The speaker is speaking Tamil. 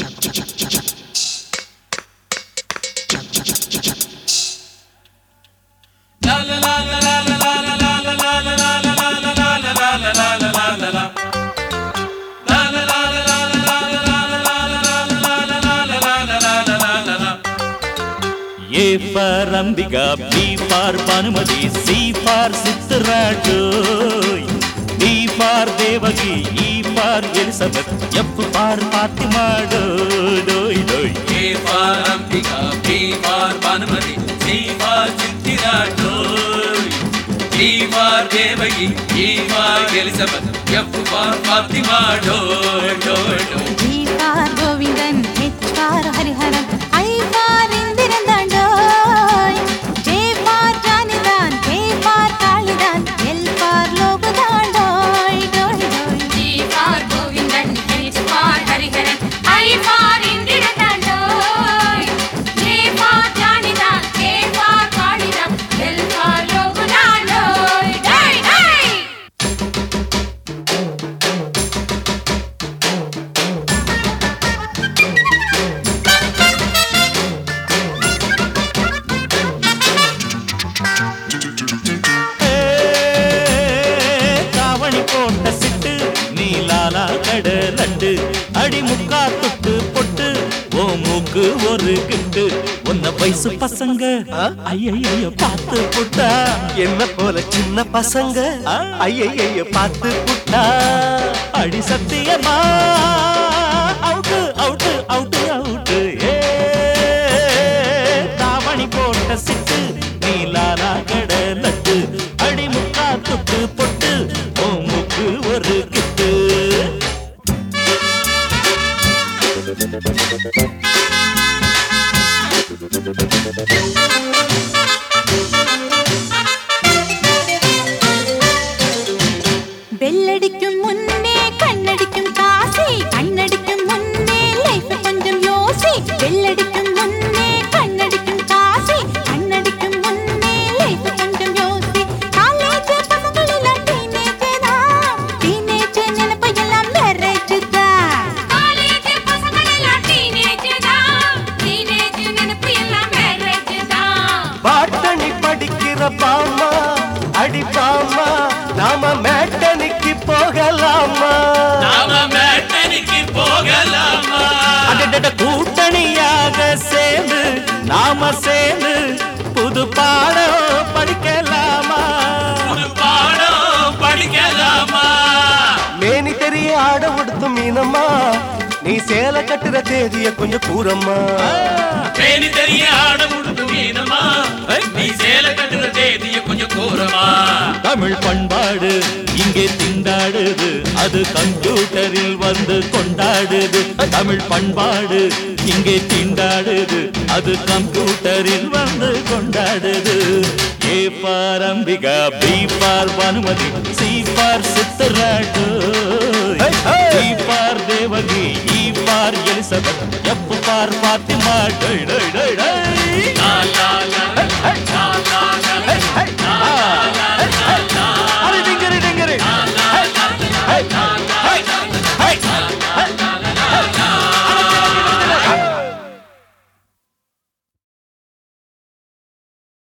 A for Ambika, B for Banumati, C for Sitratoy, D for Devagi, E for Elizabeth, F for Fatima, doi doi. A for Ambika, B for Banumati, C for Chittiraatoy, D for Devagi, E for Elizabeth, F for Fatima, doi doi doi. G for Govindan H for Hariharan I for Indran தாண்டோய் ஜே ஃபார் ஜானிதான் கே ஃபார் காளிதான் எல் ஃபார் லோகு தாண்டோய் டோய் டோய் G for Govindan, H for Hariharan, I for Indiratandoi, J for Janidan, K for Kalidan, L for Logunandoi. Dai, dai! காவணி போட்ட சிட்டு நீலாலா கட லட்டு அடி முக்கா தொட்டு பொட்டு ஓ மூக்கு ஒரு கிட்டு உன்ன வயசு பசங்க ஐயையோ பார்த்து புட்டா என்ன போல சின்ன பசங்க ஆ. ஐயைய பார்த்து புட்டா அடி சத்தியமா அவுட்டு அவுட்டு அவுட்டு அவுட்டு ஏ தாவணி போட்ட சிட்டு நீலாலா கட லட்டு அடி முக்கா தொட்டு பொட்டு ஓ மூக்கு ஒரு கிட்டு பெல்லடிக்கும் முன்னே கண்ணடிக்கும் காசி கண்ணடிக்கும் முன்னே லைஃப் கொஞ்சம் யோசி பெல்லடிக்கும் முன்னே கண்ணடிக்கும் காசி கண்ணடிக்கும் முன்னே லைஃப் கொஞ்சம் யோசி காலேஜ் பசங்கள் எல்லாம் டீனேஜ் தான் டீனேஜ் நினைப்பு எல்லாம் மேரேஜ் தான் College பசங்களெல்லாம் teenage தான். Teenage நினைப்பு எல்லாம் marriage தான். பாட்டணி படிக்கிற பாமா அடி பாமா நாம மேட்டனிக்கு போகலாமா நாம மேட்டனிக்கு போகலாமா அடடட கூட்டணியாக சேர்ந்து நாம சேர்ந்து புது பாடம் படிக்கலாமா ஒரு பாடம் படிக்கலாமா மேனி தெரிய ஆட உடுத்து மீனம்மா நீ சேலை கட்டுற தேதிய கொஞ்சம் கூறம்மா தேனி தெரிய ஆட முடுத்து மீனமா நீ சேலை கட்டுற தேதிய கொஞ்சம் கூறமா தமிழ் பண்பாடு இங்கே திண்டாடுது அது கம்ப்யூட்டரில் வந்து கொண்டாடுது தமிழ் பண்பாடு இங்கே திண்டாடுது அது கம்ப்யூட்டரில் வந்து கொண்டாடுது A for Ambika B for Banumathi C for சித்தராட்டு Hey, hey! D for Devaki E for Elizabeth F for Fatima டை டை டை டை